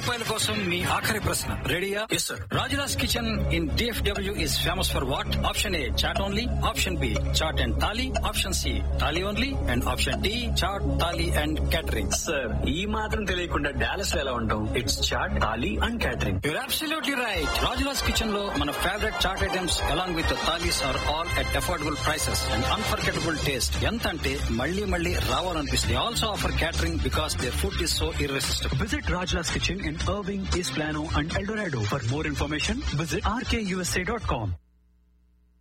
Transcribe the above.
రూపాయల కోసం మీ ఆఖరి ప్రశ్న రెడీయా yes sir Rajula's Kitchen in DFW is famous for what option A chaat only option B chaat and thali option C thali only and option D chaat thali and catering sir ఈ మాత్రం తెలియకుండా డాలస్ లో ఎలా ఉంటాం it's chaat thali and catering You're absolutely right. Rajula's Kitchen లో మన favourite chaat items along with the thalis are all at affordable prices and unforgettable taste. ఎంత అంటే మళ్ళీ మళ్ళీ రావాలనిపిస్తుంది. They also offer catering because their food is so irresistible. Visit Rajla's Kitchen in Irving, East Plano, and El Dorado. For more information, visit rkusa.com.